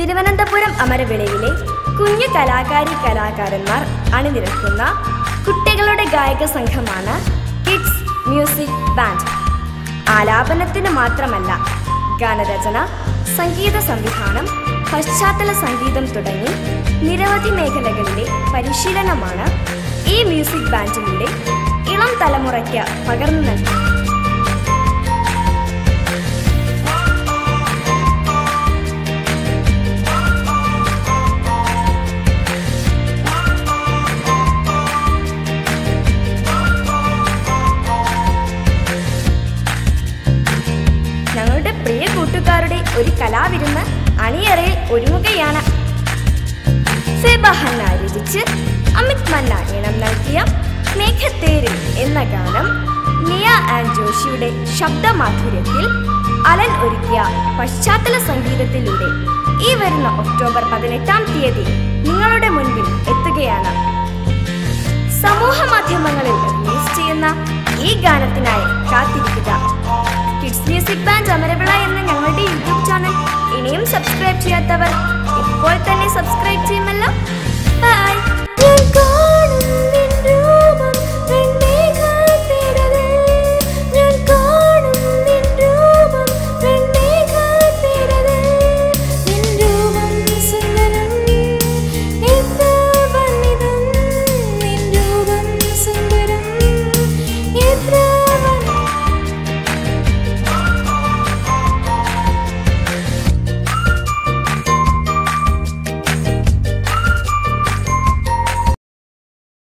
തിരുവനന്തപുരം അമരവിളയിലെ കുഞ്ഞു കലാകാരി കലാകാരന്മാർ അണിനിരക്കുന്ന കുട്ടികളുടെ ഗായക സംഘമാണ് കിഡ്സ് മ്യൂസിക് ബാൻഡ് ആലാപനത്തിന് മാത്രമല്ല ഗാനരചന സംഗീത സംവിധാനം പശ്ചാത്തല സംഗീതം തുടങ്ങി നിരവധി മേഖലകളിലെ പരിശീലനമാണ് ഈ മ്യൂസിക് ബാൻഡിലൂടെ ഇളം തലമുറയ്ക്ക് പകർന്നു നൽകുന്നത് ഞങ്ങളുടെ പ്രിയ കൂട്ടുകാരുടെ ഒരു കലാവിരുന്ന് അണിയറയിൽ ഒരുങ്ങുകയാണ് സെബഹന്ന രചിച്ച് അമിത് മന്ന ഈണം നൽകിയ മേഘത്തേരിൽ എന്ന ഗാനം നിയ ആൻഡ് ജോഷിയുടെ ശബ്ദമാധുര്യത്തിൽ അലൻ ഒരുക്കിയ പശ്ചാത്തല സംഗീതത്തിലൂടെ ഈ വരുന്ന ഒക്ടോബർ പതിനെട്ടാം തീയതി നിങ്ങളുടെ മുൻപിൽ എത്തുകയാണ് സമൂഹ മാധ്യമങ്ങളിൽ റിലീസ് ചെയ്യുന്ന ഈ ഗാനത്തിനായി കാത്തിരിക്കുക കിഡ്സ് മ്യൂസിക് ബാൻഡ് അമരവിള എന്ന ഞങ്ങളുടെ യൂട്യൂബ് ചാനൽ ഇനിയും സബ്സ്ക്രൈബ് ചെയ്യാത്തവർ ഇപ്പോൾ തന്നെ സബ്സ്ക്രൈബ് ചെയ്യുമല്ലോ